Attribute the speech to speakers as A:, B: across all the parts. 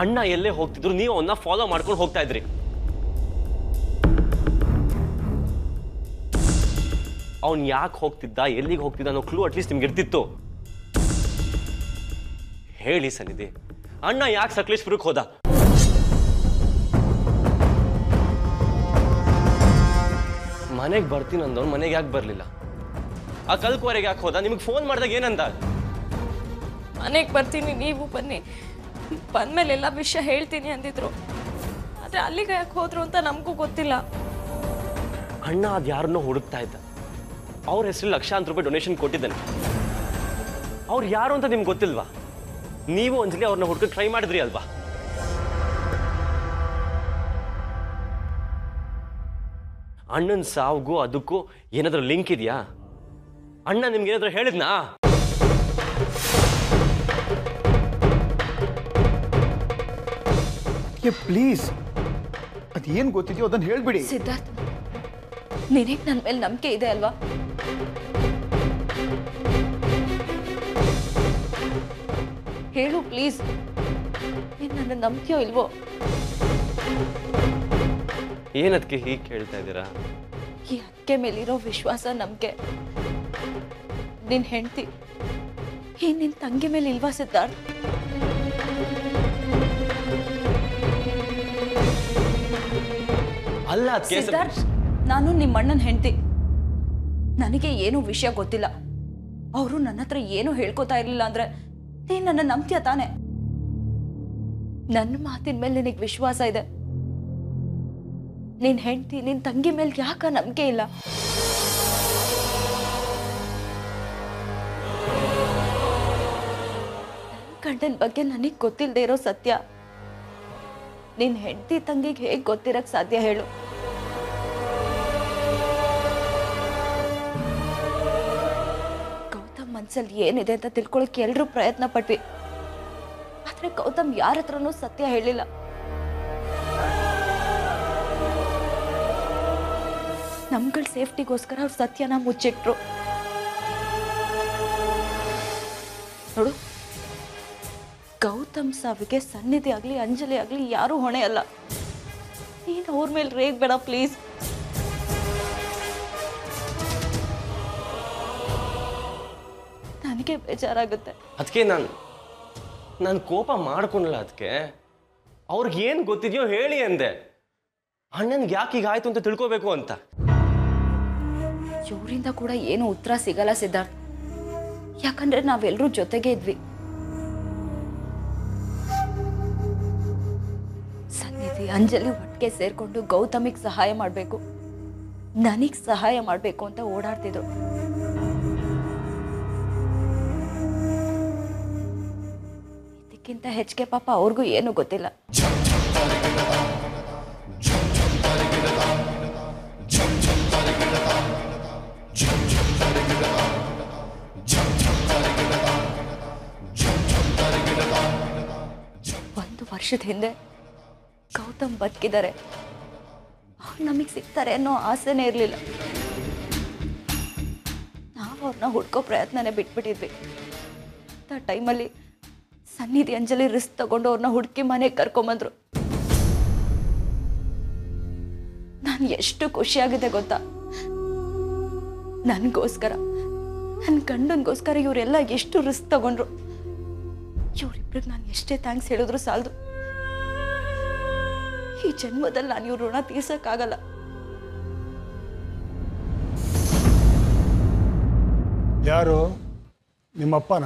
A: ಅಣ್ಣ ಎಲ್ಲೇ ಹೋಗ್ತಿದ್ರು ನೀವು ಅವನ್ನ ಫಾಲೋ ಮಾಡ್ಕೊಂಡು ಹೋಗ್ತಾ ಇದ್ರಿ ಅವನ್ ಯಾಕೆ ಹೋಗ್ತಿದ್ದ ಎಲ್ಲಿಗೆ ಹೋಗ್ತಿದ್ದ ಅನ್ನೋ ಕ್ಲೂ ಅಟ್ಲೀಸ್ಟ್ ನಿಮ್ಗೆ ಇರ್ತಿತ್ತು ಹೇಳಿ ಸನ್ನಿಧಿ ಅಣ್ಣ ಯಾಕೆ ಸಕಲೇಶ್ಪುರಕ್ಕೆ ಹೋದ ಮನೆಗೆ ಬರ್ತೀನಿ ಅಂದವ್ನು ಮನೆಗೆ ಯಾಕೆ ಬರಲಿಲ್ಲ ಆ ಕಲ್ಕುವರೆಗೆ ಯಾಕೆ ಹೋದ ನಿಮಗೆ ಫೋನ್ ಮಾಡಿದಾಗ ಏನಂದ
B: ಮನೆಗೆ ಬರ್ತೀನಿ ನೀವು ಬನ್ನಿ ಬಂದ್ಮೇಲೆ ಎಲ್ಲ ವಿಷಯ ಹೇಳ್ತೀನಿ ಅಂದಿದ್ರು ಆದರೆ ಅಲ್ಲಿಗೆ ಯಾಕೆ ಹೋದ್ರು ಅಂತ ನಮಗೂ ಗೊತ್ತಿಲ್ಲ
A: ಅಣ್ಣ ಅದು ಯಾರನ್ನೋ ಹುಡುಕ್ತಾ ಇದ್ದ ಅವ್ರ ಹೆಸರಲ್ಲಿ ಲಕ್ಷಾಂತರ ರೂಪಾಯಿ ಡೊನೇಷನ್ ಕೊಟ್ಟಿದ್ದಾನೆ ಅವ್ರು ಯಾರು ಅಂತ ನಿಮ್ಗೆ ಗೊತ್ತಿಲ್ವಾ ನೀವು ಒಂದ್ಸಲಿ ಅವ್ರನ್ನ ಹುಡ್ಕಕ್ಕೆ ಟ್ರೈ ಮಾಡಿದ್ರಿ ಅಲ್ವಾ ಅಣ್ಣನ ಸಾವ್ಗೂ ಅದಕ್ಕೂ ಏನಾದ್ರೂ ಲಿಂಕ್ ಇದೆಯಾ ಅಣ್ಣ ನಿಮ್ಗೆ ಏನಾದ್ರೂ ಹೇಳಿದ್ನಾ
C: ಏ ಪ್ಲೀಸ್ ಅದೇನು ಗೊತ್ತಿದೆಯೋ ಅದನ್ನು ಹೇಳ್ಬಿಡಿ
B: ಸಿದ್ಧಾರ್ಥ್ ನಿನಗೆ ನನ್ನ ಮೇಲೆ ನಂಬಿಕೆ ಇದೆ ಅಲ್ವಾ ಹೇಳು ಪ್ಲೀಸ್ ನೀನು ನನ್ನ ನಂಬಿಕೆಯೋ ಇಲ್ವೋ
A: ಏನದಕ್ಕೆ ಹೀಗೆ ಕೇಳ್ತಾ ಇದ್ದೀರಾ
B: ಈ ಅಕ್ಕೆ ಮೇಲಿರೋ ವಿಶ್ವಾಸ ನಂಬಿಕೆ ನಿನ್ ಹೆಂಡತಿ ಈ ನಿನ್ ತಂಗಿ ಮೇಲೆ ಇಲ್ವಾ ಸಿದ್ಧಾರ್ಥ್
A: ಅಲ್ಲ ಅದಕ್ಕೆ
B: ಸಿದ್ಧಾರ್ಥ್ ನಾನು ನಿಮ್ಮ ಅಣ್ಣನ ಹೆಂಡತಿ ನನಗೆ ಏನೂ ವಿಷಯ ಗೊತ್ತಿಲ್ಲ ಅವರು ನನ್ನ ಹತ್ರ ಏನೂ ಹೇಳ್ಕೊತಾ ಇರ್ಲಿಲ್ಲ ಅಂದ್ರೆ ನೀನ್ ನನ್ನ ನಂಬ್ತೀಯ ತಾನೆ ನನ್ನ ಮಾತಿನ ಮೇಲೆ ನಿನಗೆ ವಿಶ್ವಾಸ ಇದೆ ನಿನ್ ಹೆಂಡತಿ ನಿನ್ ತಂಗಿ ಮೇಲೆ ಯಾಕ ನಂಬಿಕೆ ಇಲ್ಲ ಗಂಡನ ಬಗ್ಗೆ ನನಗೆ ಗೊತ್ತಿಲ್ಲದೆ ಇರೋ ಸತ್ಯ ನಿನ್ ಹೆಂಡತಿ ತಂಗಿಗೆ ಹೇಗೆ ಗೊತ್ತಿರಕ್ ಸಾಧ್ಯ ಹೇಳು ಗೌತಮ್ ಮನ್ಸಲ್ಲಿ ಏನಿದೆ ಅಂತ ತಿಳ್ಕೊಳಕ್ಕೆ ಎಲ್ರೂ ಪ್ರಯತ್ನ ಪಟ್ವಿ ಆದ್ರೆ ಗೌತಮ್ ಯಾರ ಹತ್ರನೂ ಸತ್ಯ ಹೇಳಿಲ್ಲ ನಮ್ಗಳ ಸೇಫ್ಟಿಗೋಸ್ಕರ ಅವ್ರ ಸತ್ಯನ ಮುಚ್ಚಿಟ್ರು ನೋಡು ಗೌತಮ್ ಸಾವಿಗೆ ಸನ್ನಿಧಿ ಆಗ್ಲಿ ಅಂಜಲಿ ಆಗ್ಲಿ ಯಾರೂ ಹೊಣೆ ಅಲ್ಲ ನೀನು ಅವ್ರ ಮೇಲೆ ರೇಗ್ ಬೇಡ ಪ್ಲೀಸ್ ನನಗೆ ಬೇಜಾರಾಗುತ್ತೆ
A: ಅದಕ್ಕೆ ನಾನು ನಾನು ಕೋಪ ಮಾಡ್ಕೊಳಲ್ಲ ಅದಕ್ಕೆ ಅವ್ರಿಗೆ ಏನು ಗೊತ್ತಿದೆಯೋ ಹೇಳಿ ಅಂದೆ ಅಣ್ಣನ್ಗೆ ಯಾಕೆ ಈಗ ಆಯ್ತು ಅಂತ ತಿಳ್ಕೋಬೇಕು ಅಂತ
B: ಇವರಿಂದ ಕೂಡ ಏನು ಉತ್ತರ ಸಿಗಲ್ಲ ಸಿದ್ಧಾರ್ಥ್ ಯಾಕಂದ್ರೆ ನಾವೆಲ್ಲರೂ ಜೊತೆಗೆ ಇದ್ವಿ ಸನ್ನಿಧಿ ಅಂಜಲಿ ಒಟ್ಟಿಗೆ ಸೇರ್ಕೊಂಡು ಗೌತಮಿಗೆ ಸಹಾಯ ಮಾಡಬೇಕು ನನಗ್ ಸಹಾಯ ಮಾಡಬೇಕು ಅಂತ ಓಡಾಡ್ತಿದ್ರು ಇದಕ್ಕಿಂತ ಹೆಚ್ಚಿಗೆ ಪಾಪ ಅವ್ರಿಗೂ ಏನು ಗೊತ್ತಿಲ್ಲ ಒಂದು ವರ್ಷದ ಹಿಂದೆ ಗೌತಮ್ ಬದುಕಿದ್ದಾರೆ ಅವ್ರು ನಮಗೆ ಸಿಗ್ತಾರೆ ಅನ್ನೋ ಆಸೆನೇ ಇರಲಿಲ್ಲ ನಾವು ಅವ್ರನ್ನ ಹುಡ್ಕೋ ಪ್ರಯತ್ನನೇ ಬಿಟ್ಬಿಟ್ಟಿದ್ವಿ ಅಂಥ ಟೈಮಲ್ಲಿ ಸನ್ನಿಧಿ ಅಂಜಲಿ ರಿಸ್ಕ್ ತಗೊಂಡು ಅವ್ರನ್ನ ಹುಡುಕಿ ಮನೆಗೆ ಕರ್ಕೊಂಬಂದ್ರು ನಾನು ಎಷ್ಟು ಖುಷಿಯಾಗಿದೆ ಗೊತ್ತಾ ನನಗೋಸ್ಕರ ನನ್ನ ಗಂಡನಿಗೋಸ್ಕರ ಇವರೆಲ್ಲ ಎಷ್ಟು ರಿಸ್ಕ್ ತಗೊಂಡ್ರು ಇವರಿಬ್ರಿಗೆ ನಾನು ಎಷ್ಟೇ ಥ್ಯಾಂಕ್ಸ್ ಹೇಳಿದ್ರು ಸಾಲದು ಈ ಜನ್ಮದಲ್ಲಿ ನಾನು ಇವ್ರ ಋಣ ತೀರ್ಸಕ್ಕಾಗಲ್ಲ
D: ಯಾರು ನಿಮ್ಮಪ್ಪನ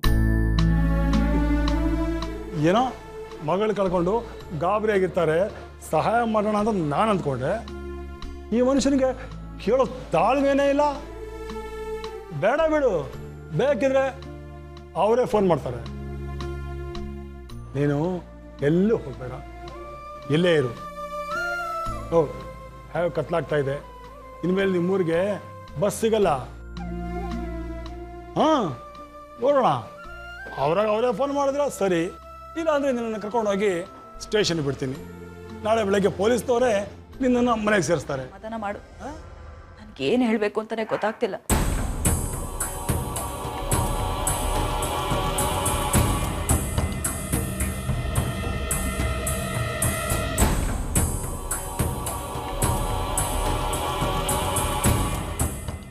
D: ಏನೋ ಮಗಳು ಕಳ್ಕೊಂಡು ಗಾಬರಿ ಆಗಿರ್ತಾರೆ ಸಹಾಯ ಮಾಡೋಣ ಅಂತ ನಾನು ಅಂದ್ಕೊಂಡೆ ಈ ಮನುಷ್ಯನಿಗೆ ಕೇಳೋ ತಾಳ್ಮೆನೇ ಇಲ್ಲ ಬೇಡ ಬಿಡು ಬೇಕಿದ್ರೆ ಅವರೇ ಫೋನ್ ಮಾಡ್ತಾರೆ ನೀನು ಎಲ್ಲೂ ಹೋಗ್ಬೇಡ ಇಲ್ಲೇ ಇರು ಓ ಹೇಗೆ ಕತ್ಲಾಗ್ತಾ ಇದೆ ಇನ್ಮೇಲೆ ನಿಮ್ಮೂರಿಗೆ ಬಸ್ ಸಿಗಲ್ಲ ಹಾಂ ನೋಡೋಣ ಅವ್ರಾಗ ಅವರೇ ಫೋನ್ ಮಾಡಿದ್ರೆ ಸರಿ ಇಲ್ಲ ಅಂದರೆ ನಿನ್ನನ್ನು ಕರ್ಕೊಂಡೋಗಿ ಸ್ಟೇಷನ್ಗೆ ಬಿಡ್ತೀನಿ ನಾಳೆ ಬೆಳಗ್ಗೆ ಪೊಲೀಸ್ನವರೇ ನಿನ್ನನ್ನು ಮನೆಗೆ ಸೇರಿಸ್ತಾರೆ
B: ಸಮಾಧಾನ ಮಾಡು ನನಗೇನು ಹೇಳಬೇಕು ಅಂತಾನೆ ಗೊತ್ತಾಗ್ತಿಲ್ಲ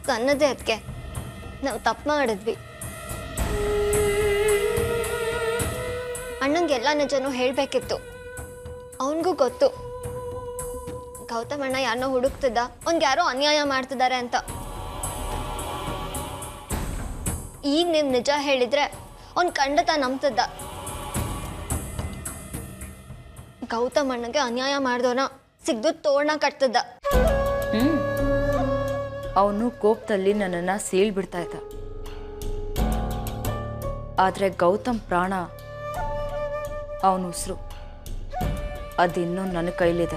E: ಸಣ್ಣದೇ ಅದಕ್ಕೆ ನಾವು ತಪ್ಪು ಮಾಡಿದ್ವಿ ಅಣ್ಣಂಗೆ ಎಲ್ಲ ನಿಜನೂ ಹೇಳಬೇಕಿತ್ತು ಅವನಿಗೂ ಗೊತ್ತು ಗೌತಮ್ ಅಣ್ಣ ಯಾರನ್ನೋ ಹುಡುಕ್ತಿದ್ದ ಅವ್ನಿಗೆ ಯಾರೋ ಅನ್ಯಾಯ ಮಾಡ್ತಿದ್ದಾರೆ ಅಂತ ಈಗ ನೀವು ನಿಜ ಹೇಳಿದ್ರೆ ಅವ್ನು ಖಂಡಿತ ನಂಬ್ತಿದ್ದ ಗೌತಮ್ ಅಣ್ಣಗೆ ಅನ್ಯಾಯ ಮಾಡ್ದವನ ಸಿಗ್ದು ತೋರಣ ಕಟ್ತಿದ್ದ
B: ಹ್ಮ್ ಅವನು ಕೋಪದಲ್ಲಿ ನನ್ನನ್ನು ಸೀಳ್ಬಿಡ್ತಾ ಇದ್ದ ಆದರೆ ಗೌತಮ್ ಪ್ರಾಣ ಅವನ ಉಸಿರು ಅದಿನ್ನೂ ನನ್ನ ಕೈಲಿದೆ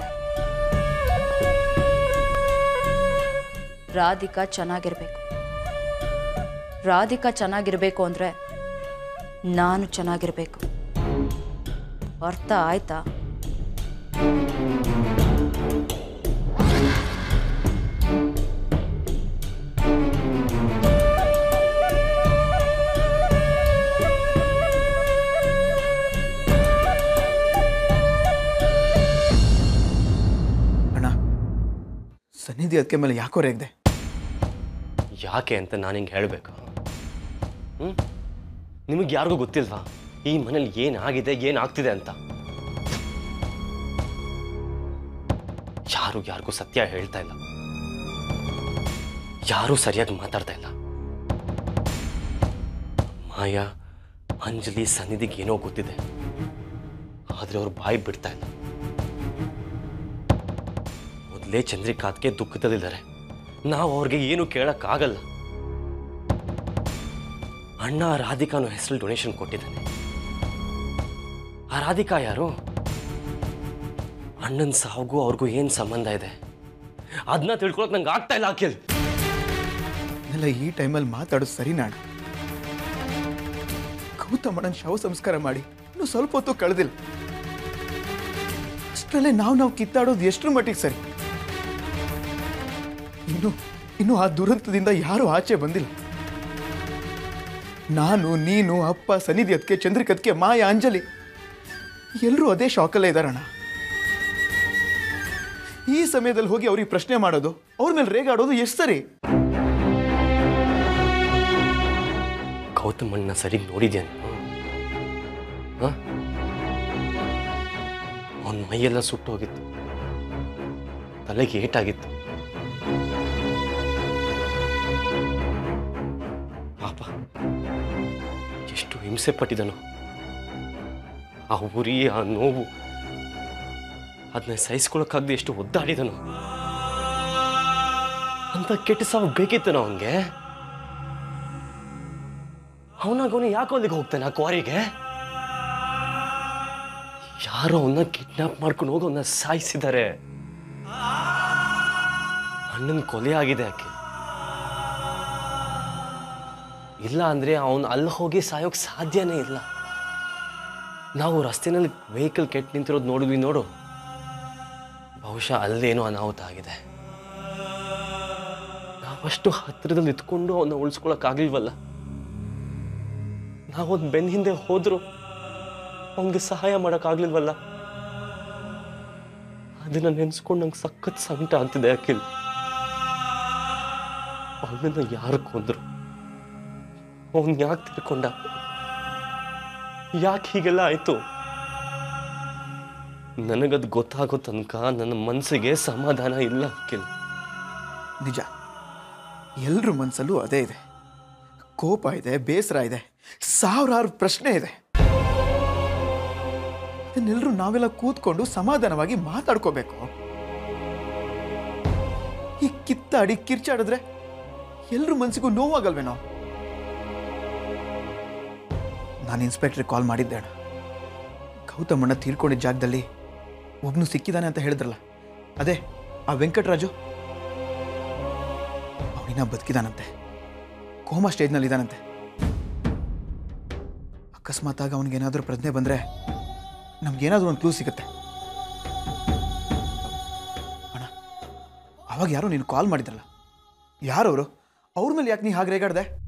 B: ರಾಧಿಕಾ ಚೆನ್ನಾಗಿರ್ಬೇಕು ರಾಧಿಕಾ ಚೆನ್ನಾಗಿರ್ಬೇಕು ಅಂದರೆ ನಾನು ಚೆನ್ನಾಗಿರ್ಬೇಕು ಅರ್ಥ ಆಯ್ತಾ
C: ಅಣ್ಣ ಸನ್ನಿಧಿ ಅದಕ್ಕೆ ಮೇಲೆ ಯಾಕೋ ರೇಗ್ದೆ
A: ಯಾಕೆ ಅಂತ ನಾನು ಹಿಂಗೆ ಹೇಳಬೇಕು ಹ್ಞೂ ನಿಮಗೆ ಯಾರಿಗೂ ಗೊತ್ತಿಲ್ವಾ ಈ ಮನೇಲಿ ಏನಾಗಿದೆ ಏನಾಗ್ತಿದೆ ಅಂತ ಯಾರು ಯಾರಿಗೂ ಸತ್ಯ ಹೇಳ್ತಾ ಇಲ್ಲ ಯಾರೂ ಸರಿಯಾಗಿ ಮಾತಾಡ್ತಾ ಇಲ್ಲ ಮಾಯಾ ಅಂಜಲಿ ಸನ್ನಿಧಿಗೆ ಏನೋ ಗೊತ್ತಿದೆ ಆದರೆ ಅವ್ರು ಬಾಯಿ ಬಿಡ್ತಾ ಇಲ್ಲ ಮೊದಲೇ ಚಂದ್ರಿಕಾತ್ಗೆ ದುಃಖದಲ್ಲಿದ್ದಾರೆ ನಾವು ಅವ್ರಿಗೆ ಏನು ಕೇಳಕ್ಕಾಗಲ್ಲ ಅಣ್ಣ ರಾಧಿಕಾನು ಹೆಸರಲ್ಲಿ ಡೊನೇಷನ್ ಕೊಟ್ಟಿದ್ದಾನೆ ಆ ರಾಧಿಕಾ ಯಾರು ಅಣ್ಣನ ಸಾವುಗೂ ಅವ್ರಿಗೂ ಏನು ಸಂಬಂಧ ಇದೆ ಅದನ್ನ ತಿಳ್ಕೊಳಕ್ ನಂಗೆ ಆಗ್ತಾ ಇಲ್ಲ ಅಖಿಲ್
C: ಎಲ್ಲ ಈ ಟೈಮಲ್ಲಿ ಮಾತಾಡೋದು ಸರಿ ನಾಡು ಗೌತಮಣ್ಣನ ಶವ ಸಂಸ್ಕಾರ ಮಾಡಿ ಇನ್ನು ಸ್ವಲ್ಪ ಹೊತ್ತು ಕಳೆದಿಲ್ಲ ಅಷ್ಟರಲ್ಲೇ ನಾವು ನಾವು ಕಿತ್ತಾಡೋದು ಎಷ್ಟರ ಮಟ್ಟಿಗೆ ಸರಿ ಇನ್ನು ಇನ್ನು ಆ ದುರಂತದಿಂದ ಯಾರೂ ಆಚೆ ಬಂದಿಲ್ಲ ನಾನು ನೀನು ಅಪ್ಪ ಸನ್ನಿಧಿ ಅದಕ್ಕೆ ಚಂದ್ರಿಕತ್ಗೆ ಮಾಯ ಅಂಜಲಿ ಎಲ್ಲರೂ ಅದೇ ಶಾಕಲ್ಲೇ ಇದ್ದಾರಣ್ಣ ಈ ಸಮಯದಲ್ಲಿ ಹೋಗಿ ಅವ್ರಿಗೆ ಪ್ರಶ್ನೆ ಮಾಡೋದು ಅವ್ರ ಮೇಲೆ ರೇಗಾಡೋದು ಎಷ್ಟು ಸರಿ
A: ಗೌತಮಣ್ಣ ಸರಿ ನೋಡಿದ್ಯಾ ಅವನ ಮೈಯೆಲ್ಲ ಸುಟ್ಟು ಹೋಗಿತ್ತು ತಲೆಗೆ ಏಟಾಗಿತ್ತು ಪಾಪ ಎಷ್ಟು ಹಿಂಸೆ ಪಟ್ಟಿದನು ಆ ಉರಿ ಆ ನೋವು ಅದನ್ನ ಸಹಿಸ್ಕೊಳಕ್ಕಾಗದೆ ಎಷ್ಟು ಒದ್ದಾಡಿದನು ಅಂತ ಕೆಟ್ಟ ಸಾವು ಬೇಕಿತ್ತನ ಅವನಿಗೆ ಅವನಾಗವನು ಯಾಕೆ ಅಲ್ಲಿಗೆ ಹೋಗ್ತಾನೆ ಆ ಕ್ವಾರಿಗೆ ಯಾರೋ ಅವನ್ನ ಕಿಡ್ನಾಪ್ ಮಾಡ್ಕೊಂಡು ಹೋಗಿ ಅವನ್ನ ಸಾಯಿಸಿದ್ದಾರೆ ಅಣ್ಣನ ಕೊಲೆ ಆಗಿದೆ ಆಕೆ ಇಲ್ಲ ಅಂದ್ರೆ ಅವನು ಅಲ್ಲಿ ಹೋಗಿ ಸಾಯೋಕ್ ಸಾಧ್ಯನೇ ಇಲ್ಲ ನಾವು ರಸ್ತೆನಲ್ಲಿ ವೆಹಿಕಲ್ ಕೆಟ್ಟು ನಿಂತಿರೋದು ನೋಡಿದ್ವಿ ನೋಡು ಬಹುಶಃ ಅಲ್ಲೇನೋ ಅನಾಹುತ ಆಗಿದೆ ನಾವಷ್ಟು ಹತ್ತಿರದಲ್ಲಿ ಇತ್ಕೊಂಡು ಅವನ್ನ ಉಳಿಸ್ಕೊಳಕ್ಕಾಗ್ಲಿಲ್ವಲ್ಲ ನಾವೊಂದು ಬೆನ್ನ ಹಿಂದೆ ಹೋದ್ರು ಅವನಿಗೆ ಸಹಾಯ ಮಾಡೋಕ್ಕಾಗ್ಲಿಲ್ವಲ್ಲ ಅದನ್ನ ನೆನ್ಸ್ಕೊಂಡು ನಂಗೆ ಸಖತ್ ಸಂಕಟ ಆಗ್ತಿದೆ ಅಖಿಲ್ ಅವನನ್ನ ಯಾರು ಕೊಂದ್ರು ಅವನ್ ಯಾಕೆ ತಿರ್ಕೊಂಡ ಯಾಕೆ ಹೀಗೆಲ್ಲ ಆಯ್ತು ನನಗದು ಗೊತ್ತಾಗೋ ತನಕ ನನ್ನ ಮನಸ್ಸಿಗೆ ಸಮಾಧಾನ ಇಲ್ಲ ಅಖಿಲ್
C: ನಿಜ ಎಲ್ರ ಮನಸ್ಸಲ್ಲೂ ಅದೇ ಇದೆ ಕೋಪ ಇದೆ ಬೇಸರ ಇದೆ ಸಾವಿರಾರು ಪ್ರಶ್ನೆ ಇದೆ ಅದನ್ನೆಲ್ಲರೂ ನಾವೆಲ್ಲ ಕೂತ್ಕೊಂಡು ಸಮಾಧಾನವಾಗಿ ಮಾತಾಡ್ಕೋಬೇಕು ಈ ಕಿತ್ತಾಡಿ ಕಿರ್ಚಾಡಿದ್ರೆ ಎಲ್ರ ಮನ್ಸಿಗೂ ನೋವಾಗಲ್ವೇನೋ ನಾನು ಇನ್ಸ್ಪೆಕ್ಟ್ರಿಗೆ ಕಾಲ್ ಮಾಡಿದ್ದೆ ಅಣ್ಣ ಗೌತಮಣ್ಣ ತೀರ್ಕೊಂಡಿದ್ದ ಜಾಗದಲ್ಲಿ ಒಬ್ನು ಸಿಕ್ಕಿದಾನೆ ಅಂತ ಹೇಳಿದ್ರಲ್ಲ ಅದೇ ಆ ವೆಂಕಟರಾಜು ಅವನಿನ ಬದುಕಿದಾನಂತೆ ಕೋಮಾ ಸ್ಟೇಜ್ನಲ್ಲಿ ಇದ್ದಾನಂತೆ ಅಕಸ್ಮಾತಾಗಿ ಅವನಿಗೇನಾದರೂ ಪ್ರಜ್ಞೆ ಬಂದರೆ ನಮ್ಗೇನಾದರೂ ಒಂದು ಕ್ಲೂ ಸಿಗುತ್ತೆ ಅಣ್ಣ ಅವಾಗ ಯಾರೋ ನೀನು ಕಾಲ್ ಮಾಡಿದ್ರಲ್ಲ ಯಾರವರು ಅವ್ರ ಮೇಲೆ ಯಾಕೆ ನೀ ಹಾಗೆ ರೇಗಾಡ್ದೆ